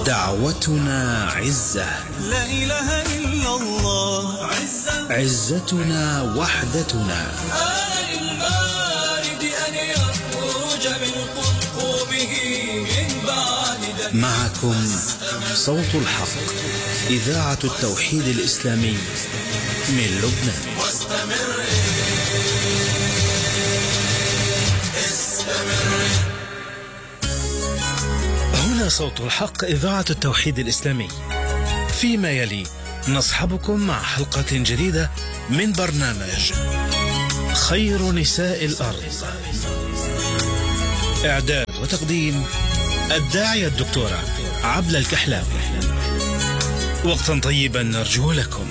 دعوتنا عزة لا إله إلا الله عزة عزتنا وحدتنا آل البارد أن يخرج من قلقوبه من بعد دم معكم صوت الحق إذاعة التوحيد الإسلامي من لبنان هنا صوت الحق إذاعة التوحيد الإسلامي فيما يلي نصحبكم مع حلقة جديدة من برنامج خير نساء الأرض إعداد وتقديم الداعية الدكتورة عبلة الكحلاوي وقتا طيبا نرجو لكم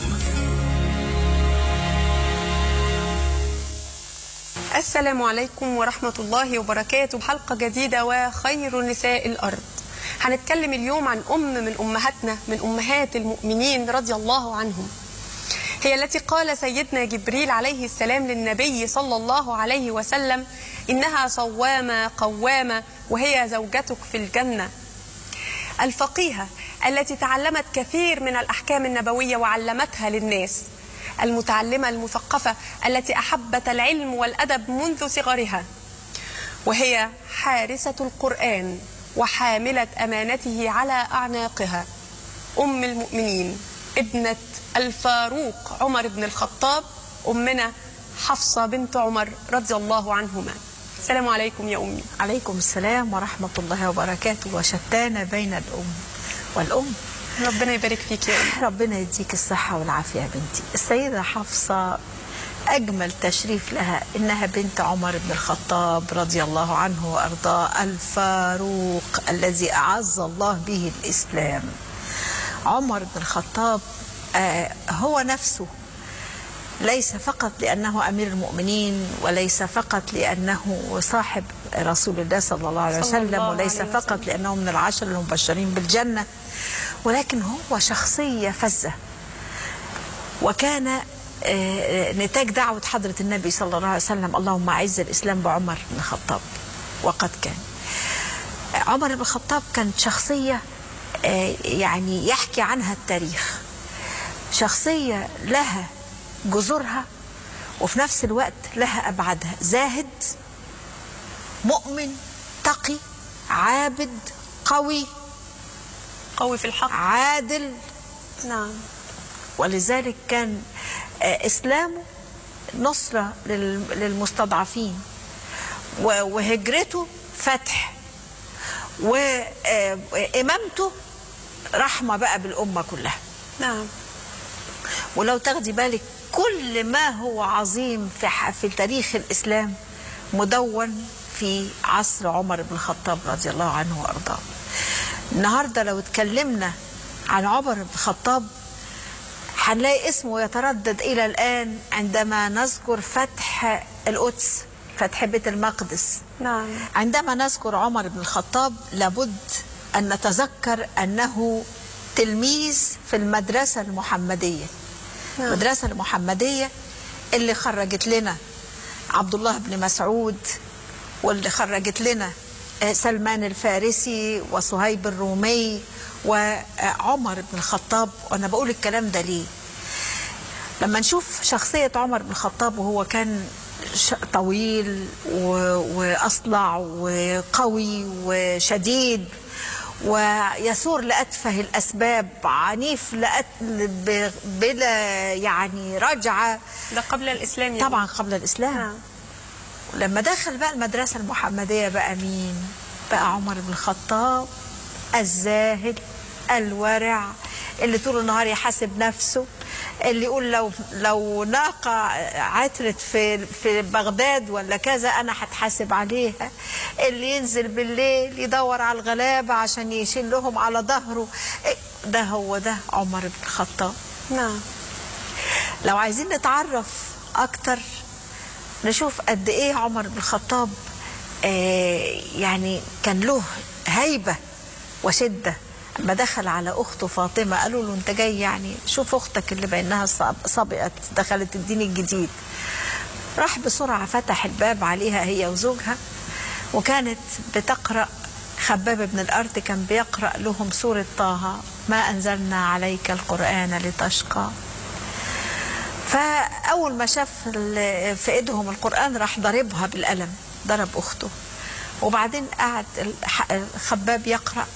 السلام عليكم ورحمة الله وبركاته حلقة جديدة وخير نساء الأرض هنتكلم اليوم عن أم من أمهاتنا من أمهات المؤمنين رضي الله عنهم هي التي قال سيدنا جبريل عليه السلام للنبي صلى الله عليه وسلم إنها صوامة قوامة وهي زوجتك في الجنة الفقيهة التي تعلمت كثير من الأحكام النبوية وعلمتها للناس المتعلمة المثقفة التي أحبت العلم والأدب منذ صغرها وهي حارسة القرآن وحاملة أمانته على أعناقها أم المؤمنين ابنة الفاروق عمر بن الخطاب أمنا حفصة بنت عمر رضي الله عنهما السلام عليكم يا أمي عليكم السلام ورحمة الله وبركاته وشتان بين الأم والأم ربنا يبارك فيك يا أمي ربنا يديك الصحة والعافية يا بنتي السيدة حفصة أجمل تشريف لها إنها بنت عمر بن الخطاب رضي الله عنه وأرضاه الفاروق الذي أعز الله به الإسلام عمر بن الخطاب آه هو نفسه ليس فقط لأنه أمير المؤمنين وليس فقط لأنه صاحب رسول الله صلى الله عليه صلى وسلم الله وليس عليه فقط وسلم. لأنه من العشر المبشرين بالجنة ولكن هو شخصية فزة وكان آه، آه، نتاج دعوة حضرة النبي صلى الله عليه وسلم اللهم أعز الإسلام بعمر بن الخطاب وقد كان عمر بن الخطاب كانت شخصية آه، يعني يحكي عنها التاريخ شخصية لها جذورها وفي نفس الوقت لها أبعادها زاهد مؤمن تقي عابد قوي قوي في الحق عادل نعم ولذلك كان آه، إسلامه نصرة لل- للمستضعفين و- وهجرته فتح وإمامته رحمة بقى بالأمة كلها نعم ولو تاخدي بالك كل ما هو عظيم في ح- في تاريخ الاسلام مدون في عصر عمر بن الخطاب رضي الله عنه وارضاه. النهارده لو اتكلمنا عن عمر بن الخطاب هنلاقي اسمه يتردد الى الان عندما نذكر فتح القدس فتح بيت المقدس نعم عندما نذكر عمر بن الخطاب لابد أن نتذكر أنه تلميذ في المدرسة المحمدية نعم. المدرسة المحمدية اللي خرجت لنا عبد الله بن مسعود واللي خرجت لنا آه، سلمان الفارسي وصهيب الرومي وعمر بن الخطاب وأنا بقول الكلام ده ليه لما نشوف شخصية عمر بن الخطاب وهو كان ش- طويل و- وأصلع وقوي وشديد ويثور لأتفه الأسباب عنيف لقتل ب- بلا يعني رجعة ده قبل الإسلام يا طبعا قبل الإسلام نعم لما دخل بقى المدرسة المحمدية بقى مين؟ بقى عمر بن الخطاب الزاهد الورع اللي طول النهار يحاسب نفسه اللي يقول لو لو ناقة عثرت في في بغداد ولا كذا أنا هتحاسب عليها اللي ينزل بالليل يدور على الغلابة عشان يشيل لهم على ظهره ده هو ده عمر بن الخطاب نعم لو عايزين نتعرف أكتر نشوف قد إيه عمر بن الخطاب آه يعني كان له هيبة وشدة لما دخل على أخته فاطمة قالوا له أنت جاي يعني شوف أختك اللي بأنها صب- سبقت دخلت الدين الجديد راح بسرعة فتح الباب عليها هي وزوجها وكانت بتقرأ خباب بن الأرض كان بيقرأ لهم سورة طه ما أنزلنا عليك القرآن لتشقى فأول ما شاف ال- في إيدهم القرآن راح ضربها بالقلم ضرب أخته وبعدين قعد الح- الخباب يقرأ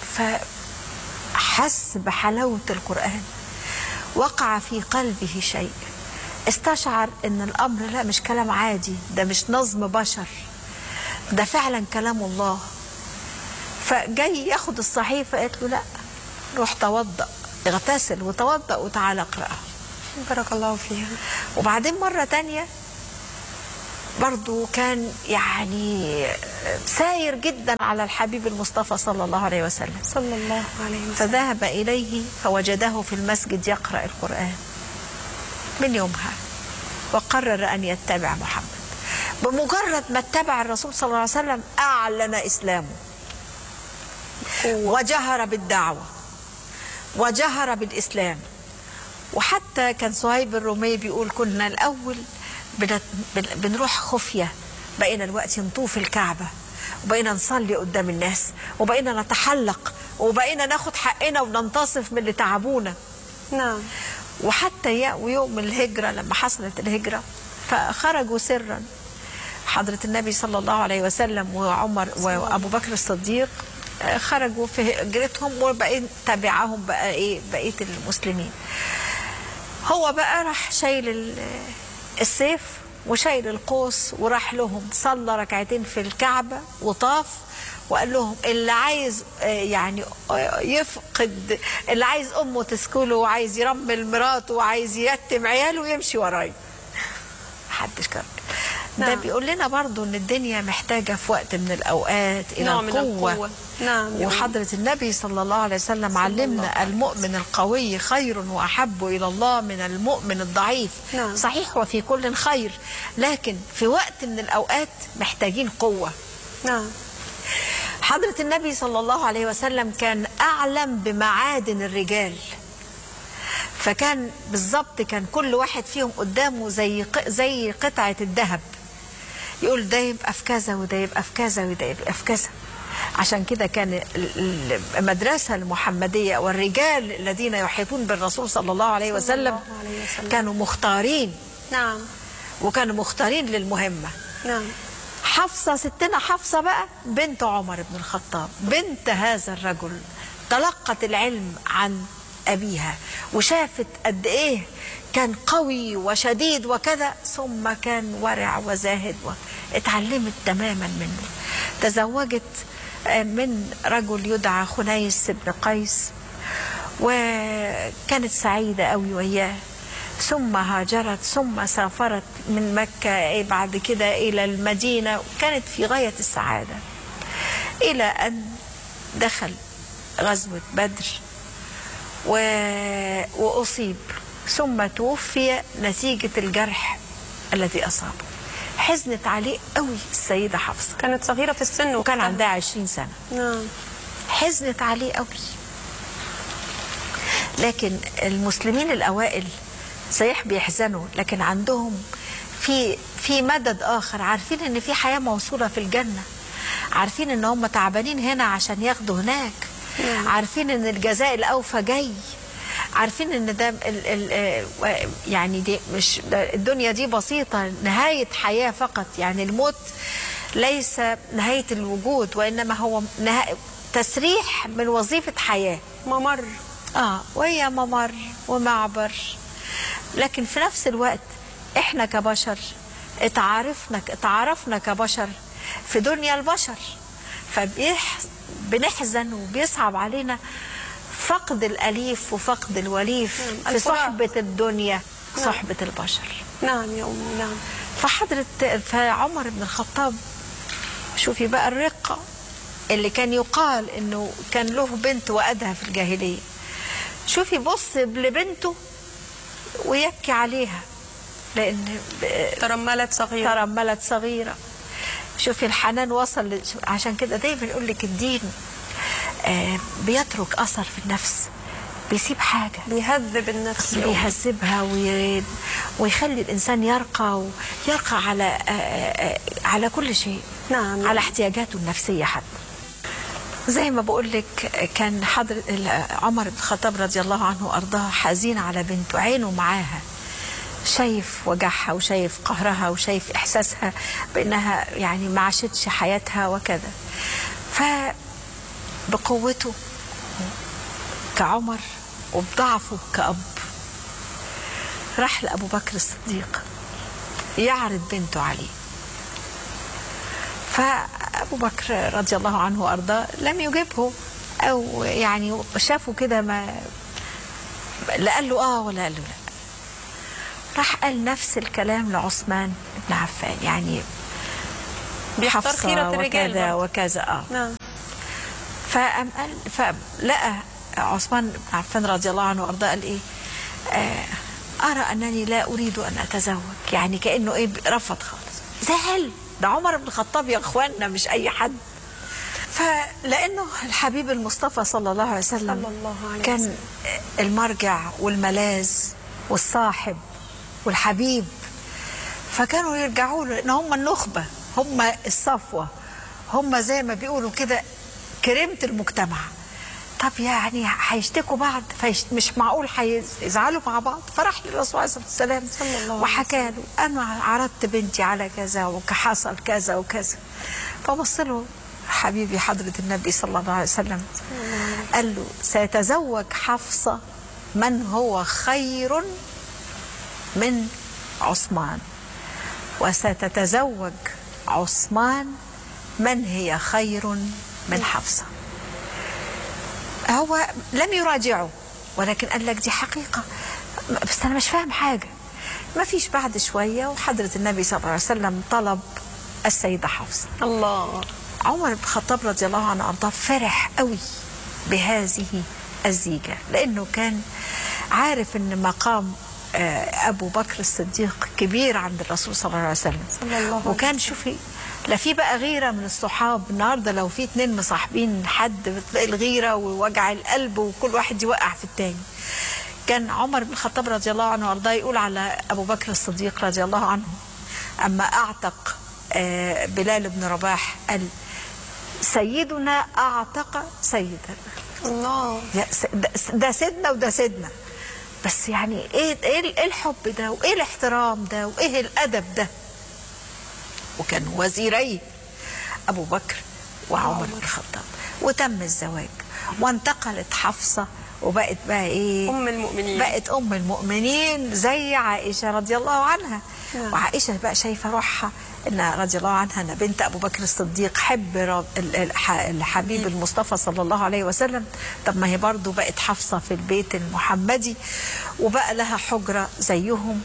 فحس بحلاوة القرآن وقع في قلبه شيء استشعر ان الامر لا مش كلام عادي ده مش نظم بشر ده فعلا كلام الله فجاي ياخد الصحيفه قالت له لا روح توضأ اغتسل وتوضأ وتعالى اقرأها بارك الله فيها وبعدين مرة تانية برضو كان يعني ساير جدا على الحبيب المصطفى صلى الله عليه وسلم صلى الله عليه وسلم فذهب إليه فوجده في المسجد يقرأ القرآن من يومها وقرر أن يتبع محمد بمجرد ما اتبع الرسول صلى الله عليه وسلم أعلن إسلامه وجهر بالدعوة وجهر بالإسلام وحتى كان صهيب الرومي بيقول كنا الأول بنت- بن- بنروح خفية بقينا الوقت نطوف الكعبة وبقينا نصلي قدام الناس وبقينا نتحلق وبقينا ناخد حقنا وننتصف من اللي تعبونا نعم وحتى يا- ويوم الهجرة لما حصلت الهجرة فخرجوا سرا حضرة النبي صلى الله عليه وسلم وعمر وأبو بكر الصديق آه، خرجوا في هجرتهم وبقيت تبعهم بقى إيه بقية المسلمين هو بقى راح شايل ال- السيف وشايل القوس وراح لهم صلى ركعتين في الكعبة وطاف وقال لهم اللي عايز آه، يعني آه، يفقد اللي عايز امه تسكله وعايز يرمل مراته وعايز يتم عياله يمشي ورايا محدش كان ده نعم. بيقول لنا برضو ان الدنيا محتاجه في وقت من الاوقات الى نوع من القوه, القوة. نعم. وحضره النبي صلى الله عليه وسلم علمنا المؤمن القوي خير واحب الى الله من المؤمن الضعيف نعم. صحيح وفي كل خير لكن في وقت من الاوقات محتاجين قوه نعم حضرة النبي صلى الله عليه وسلم كان أعلم بمعادن الرجال فكان بالظبط كان كل واحد فيهم قدامه زي ق- زي قطعة الذهب يقول ده يبقى في كذا وده يبقى في كذا وده يبقى في كذا عشان كده كان ال- ال- المدرسة المحمدية والرجال الذين يحيطون بالرسول صلى الله عليه وسلم الله عليه وسلم. كانوا مختارين نعم وكانوا مختارين للمهمة نعم حفصة ستنا حفصة بقى بنت عمر بن الخطاب بنت هذا الرجل تلقت العلم عن أبيها وشافت قد إيه كان قوي وشديد وكذا ثم كان ورع وزاهد اتعلمت تماما منه تزوجت آه، من رجل يدعى خنيس بن قيس وكانت سعيدة قوي وياه ثم هاجرت ثم سافرت من مكة إيه بعد كده إلى المدينة وكانت في غاية السعادة إلى أن دخل غزوة بدر و... وأصيب ثم توفي نتيجة الجرح الذي أصابه حزنت عليه قوي السيدة حفصة كانت صغيرة في السن وكان وقتها. عندها عشرين سنة نعم حزنت عليه قوي لكن المسلمين الاوائل صحيح بيحزنوا لكن عندهم في في مدد اخر عارفين ان في حياه موصوله في الجنه عارفين ان هم تعبانين هنا عشان ياخدوا هناك عارفين ان الجزاء الاوفى جاي عارفين ان ده ال ال آه، يعني دي مش ده الدنيا دي بسيطه نهايه حياه فقط يعني الموت ليس نهايه الوجود وانما هو نها- تسريح من وظيفه حياه ممر اه وهي ممر ومعبر لكن في نفس الوقت احنا كبشر اتعارفنا اتعارفنا كبشر في دنيا البشر فبنحزن وبيصعب علينا فقد الاليف وفقد الوليف نعم، في الفراق. صحبه الدنيا نعم. صحبه البشر نعم يا أمي نعم فحضرة فعمر بن الخطاب شوفي بقى الرقة اللي كان يقال انه كان له بنت وأدها في الجاهلية شوفي بص لبنته ويبكي عليها لأن ترملت صغيرة ترملت صغيرة شوفي الحنان وصل ل- عشان كده دايما يقول لك الدين آه، بيترك أثر في النفس بيسيب حاجة بيهذب النفس يا أمي. بيهذبها وي... ويخلي الانسان يرقى ويرقى على آه، آه، على كل شيء نعم. على احتياجاته النفسيه حتى زي ما بقول لك كان حضر عمر بن الخطاب رضي الله عنه وارضاه حزين على بنته عينه معاها شايف وجعها وشايف قهرها وشايف احساسها بانها يعني ما عاشتش حياتها وكذا فبقوته كعمر وبضعفه كأب راح لأبو بكر الصديق يعرض بنته عليه فأبو بكر رضي الله عنه وأرضاه لم يجبه أو يعني شافه كده ما لا قال له آه ولا قال له لا راح قال نفس الكلام لعثمان بن عفان يعني بيختار حفصة خيرة الرجال وكذا برضه. وكذا اه نعم فقام قال فلقى عثمان بن عفان رضي الله عنه وارضاه قال ايه آه ارى انني لا اريد ان اتزوج يعني كانه ايه رفض خالص زعل ده عمر بن الخطاب يا اخوانا مش اي حد فلانه الحبيب المصطفى صلى الله عليه وسلم صلى الله عليه كان وسلم. المرجع والملاذ والصاحب والحبيب فكانوا يرجعوا له لان هم النخبه هم الصفوه هم زي ما بيقولوا كده كريمه المجتمع طب يعني هيشتكوا بعض فيش مش معقول هيزعلوا مع بعض فراح للرسول عليه الصلاه والسلام صلى الله عليه وحكى له انا عرضت بنتي على كذا وحصل كذا وكذا فبص له حبيبي حضره النبي صلى الله عليه وسلم قال له سيتزوج حفصه من هو خير من عثمان وستتزوج عثمان من هي خير من حفصة هو لم يراجعه ولكن قال لك دي حقيقة بس أنا مش فاهم حاجة ما فيش بعد شوية وحضرة النبي صلى الله عليه وسلم طلب السيدة حفصة الله عمر بن الخطاب رضي الله عنه وارضاه فرح قوي بهذه الزيجه لانه كان عارف ان مقام آه، ابو بكر الصديق كبير عند الرسول صلى الله عليه وسلم صلى الله عليه وكان شوفي لا في بقى غيره من الصحاب النهارده لو في اتنين مصاحبين حد بتلاقي الغيره ووجع القلب وكل واحد يوقع في التاني كان عمر بن الخطاب رضي الله عنه وارضاه يقول على ابو بكر الصديق رضي الله عنه اما اعتق آه، بلال بن رباح قال سيدنا اعتق سيدا الله يا س- ده- ده سيدنا وده سيدنا بس يعني ايه ايه ال- إيه الحب ده وايه الاحترام ده وايه الادب ده وكانوا وزيري ابو بكر وعمر بن الخطاب وتم الزواج وانتقلت حفصه وبقت بقى ايه أم المؤمنين. بقت ام المؤمنين زي عائشه رضي الله عنها نعم. وعائشه بقى شايفه روحها ان رضي الله عنها ان بنت ابو بكر الصديق حب رب- ال- الح- الحبيب المصطفى صلى الله عليه وسلم طب ما هي برضو بقت حفصه في البيت المحمدي وبقى لها حجره زيهم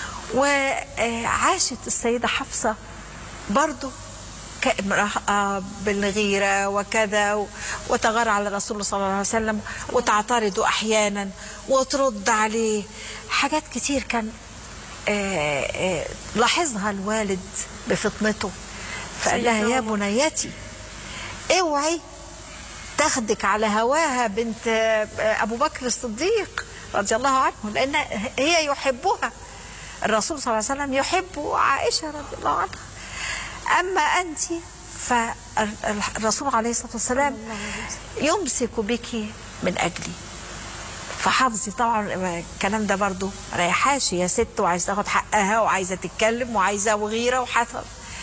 وعاشت السيده حفصه برضو كامرأة بالغيرة وكذا و- وتغار على الرسول صلى الله عليه وسلم وتعترض أحيانا وترد عليه حاجات كتير كان آه، آه، لاحظها الوالد بفطنته فقال لها سيدنا يا عمر. بنيتي اوعي تاخدك على هواها بنت آه، ابو بكر الصديق رضي الله عنه لان هي يحبها الرسول صلى الله عليه وسلم يحب عائشه رضي الله عنها اما انت فالرسول عليه الصلاه والسلام يمسك بك من اجلي فحافظي طبعا الكلام ده برضو ريحاش يا ست وعايزه تاخد حقها وعايزه تتكلم وعايزه وغيره وحصل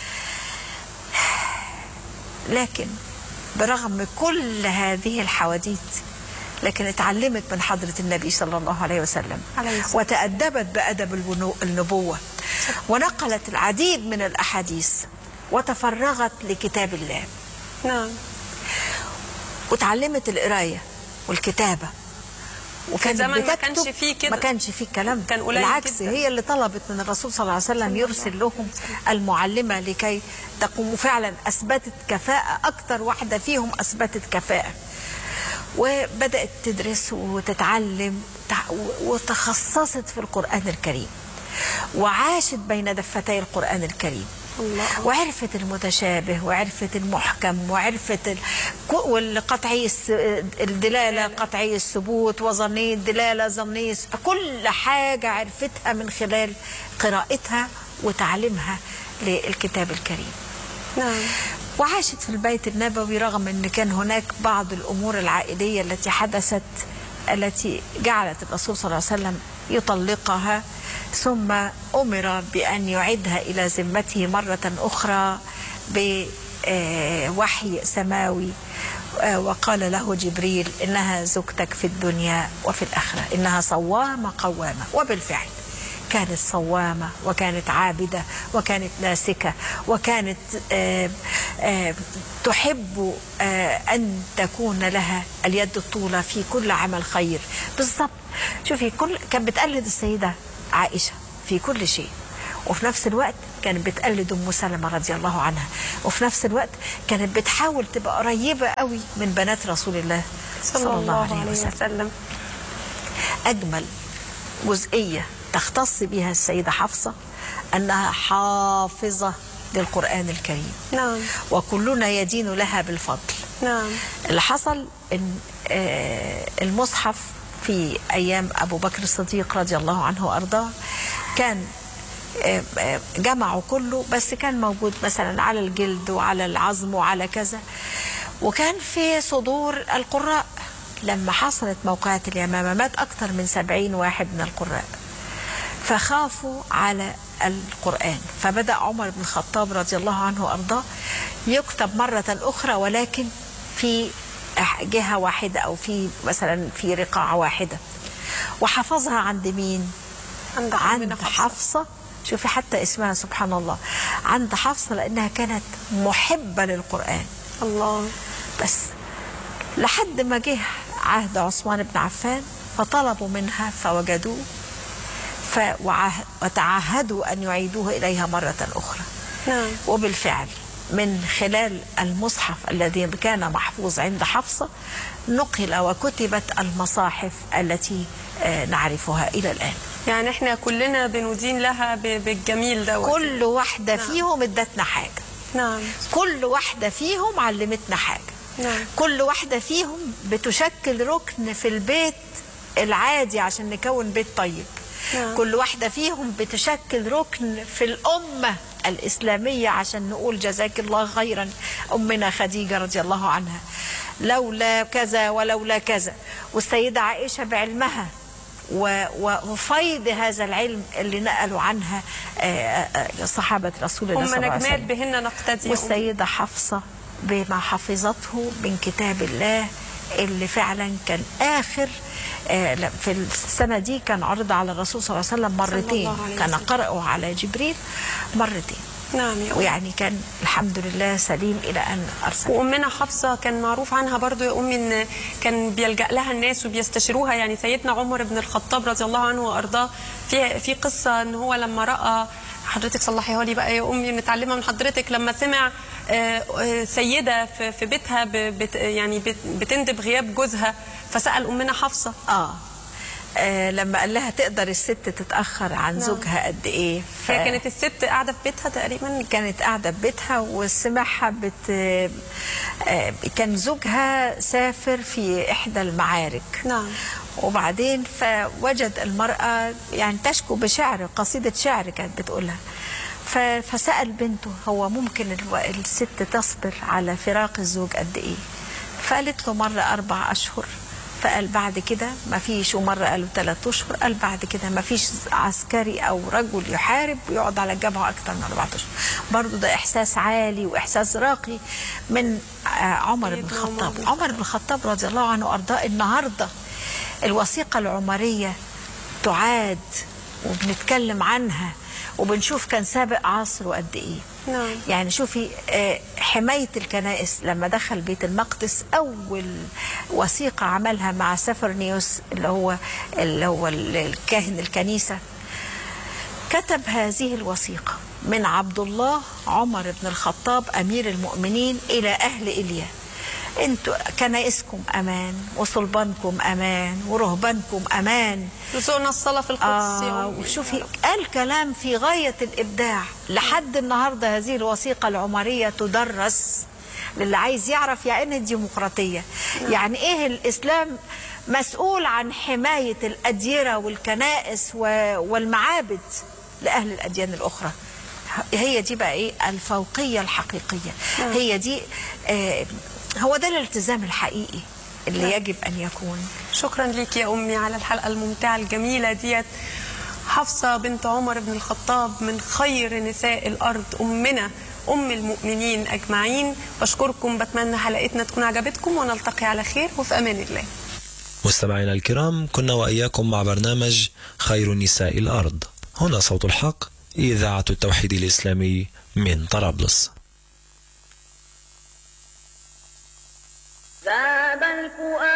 لكن برغم كل هذه الحواديت لكن اتعلمت من حضرة النبي صلى الله عليه وسلم عليه الصلاة وتأدبت بأدب البنو- النبوة ونقلت العديد من الأحاديث وتفرغت لكتاب الله نعم وتعلمت القراية والكتابة وكانت زمن ما بتكتب كانش فيه كده. ما كانش فيه الكلام ده. كان قليل بالعكس جدا. هي اللي طلبت من الرسول صلى الله عليه وسلم يرسل لهم المعلمة لكي تقوم فعلا أثبتت كفاءة أكتر واحدة فيهم أثبتت كفاءة وبدأت تدرس وتتعلم تع- وتخصصت في القرآن الكريم وعاشت بين دفتي القرآن الكريم الله. وعرفت المتشابه وعرفت المحكم وعرفت ال... كو- والقطعي الس... الدلالة قطعي الثبوت وظني الدلالة ظني الس- كل حاجة عرفتها من خلال قراءتها وتعليمها للكتاب الكريم نعم وعاشت في البيت النبوي رغم ان كان هناك بعض الامور العائليه التي حدثت التي جعلت الرسول صلى الله عليه وسلم يطلقها ثم امر بان يعيدها الى ذمته مره اخرى بوحي سماوي آه، وقال له جبريل انها زوجتك في الدنيا وفي الاخره انها صوامه قوامه وبالفعل كانت صوامة وكانت عابدة وكانت ناسكة وكانت آه، آه، تحب آه، أن تكون لها اليد الطولة في كل عمل خير بالضبط شوفي كل كانت بتقلد السيدة عائشة في كل شيء وفي نفس الوقت كانت بتقلد ام سلمه رضي الله عنها وفي نفس الوقت كانت بتحاول تبقى قريبه قوي من بنات رسول الله صلى الله عليه وسلم أجمل جزئية تختص بها السيدة حفصة أنها حافظة للقرآن الكريم نعم وكلنا يدين لها بالفضل نعم اللي حصل ان آه، المصحف في ايام ابو بكر الصديق رضي الله عنه وارضاه كان آه، آه، جمعوا كله بس كان موجود مثلا على الجلد وعلى العظم وعلى كذا وكان في صدور القراء لما حصلت موقعة اليمامة مات أكثر من سبعين واحد من القراء فخافوا على القرآن فبدأ عمر بن الخطاب رضي الله عنه وأرضاه يكتب مرة أخرى ولكن في جهة واحدة أو في مثلا في رقعة واحدة وحفظها عند مين؟ عند عند أمنا حفصة. حفصة شوفي حتى اسمها سبحان الله عند حفصة لأنها كانت محبة للقرآن الله بس لحد ما جه عهد عثمان بن عفان فطلبوا منها فوجدوه ف وعه- وتعهدوا أن يعيدوه إليها مرة أخرى نعم وبالفعل من خلال المصحف الذي كان محفوظ عند حفصة نقل وكتبت المصاحف التي آه، نعرفها إلى الآن يعني احنا كلنا بندين لها ب- بالجميل دوت كل واحدة فيهم ادتنا حاجة نعم كل واحدة فيهم علمتنا حاجة نعم. كل واحدة فيهم بتشكل ركن في البيت العادي عشان نكون بيت طيب نعم. كل واحدة فيهم بتشكل ركن في الأمة الإسلامية عشان نقول جزاك الله خيرا أمنا خديجة رضي الله عنها لولا كذا ولولا كذا والسيدة عائشة بعلمها و- و- وفيض هذا العلم اللي نقلوا عنها آه، آه، صحابة رسول الله صلى هم الله عليه نجمات وسلم بهن نقتدي يا أمي. والسيدة حفصة بما حفظته من كتاب الله اللي فعلا كان آخر آه، لا، في السنة دي كان عرض على الرسول صلى الله عليه وسلم مرتين الله عليه كان وسلم. قرأه على جبريل مرتين نعم يا أمي. ويعني كان الحمد لله سليم إلى أن أرسل وامنا حفصه كان معروف عنها برضو يا امي ان كان بيلجا لها الناس وبيستشيروها يعني سيدنا عمر بن الخطاب رضي الله عنه وارضاه في في قصه ان هو لما راى حضرتك صلحيها لي بقى يا امي نتعلمها من حضرتك لما سمع آه، آه، سيده في في بيتها ب- بت يعني بت- بتندب غياب جوزها فسال امنا حفصه آه. آه لما قال لها تقدر الست تتأخر عن زوجها قد إيه ف... هي كانت الست قاعده في بيتها تقريبا كانت قاعدة في بيتها وسمعها بت... آه، كان زوجها سافر في إحدى المعارك نعم. وبعدين فوجد المرأة يعني تشكو بشعر قصيدة شعر كانت بتقولها ف... فسأل بنته هو ممكن الو... الست تصبر على فراق الزوج قد إيه فقالت له مرة أربع أشهر فقال بعد كده ما فيش ومرة قالوا ثلاث أشهر قال بعد كده ما فيش عسكري أو رجل يحارب ويقعد على الجبهة أكثر من أربعة أشهر برضو ده إحساس عالي وإحساس راقي من آه، عمر بن سيدنا عمر الخطاب بن عمر بن الخطاب رضي الله عنه وأرضاه النهاردة الوثيقة العمرية تعاد وبنتكلم عنها وبنشوف كان سابق عصره قد ايه نعم. يعني شوفي آه، حماية الكنائس لما دخل بيت المقدس أول وثيقة عملها مع سفرنيوس اللي هو اللي هو الكاهن الكنيسة كتب هذه الوثيقة من عبد الله عمر بن الخطاب أمير المؤمنين إلى أهل إليا انتوا كنائسكم أمان وصلبانكم أمان ورهبانكم أمان رزقنا الصلاه في القدس يا آه أمي. وشوفي قال كلام في غاية الإبداع لحد النهاردة هذه الوثيقة العمرية تدرس للي عايز يعرف يعني ايه الديمقراطية يعني ايه الإسلام مسؤول عن حماية الأديرة والكنائس و- والمعابد لأهل الأديان الأخرى هي دي بقى ايه الفوقيه الحقيقيه هي دي آه هو ده الالتزام الحقيقي اللي يجب ان يكون شكرا ليك يا أمي على الحلقة الممتعة الجميلة ديت حفصة بنت عمر بن الخطاب من خير نساء الأرض أمنا أم المؤمنين أجمعين بشكركم بتمنى حلقتنا تكون عجبتكم ونلتقي على خير وفي أمان الله مستمعينا الكرام كنا وإياكم مع برنامج خير نساء الأرض هنا صوت الحق إذاعة التوحيد الإسلامي من طرابلس ذاب الفؤاد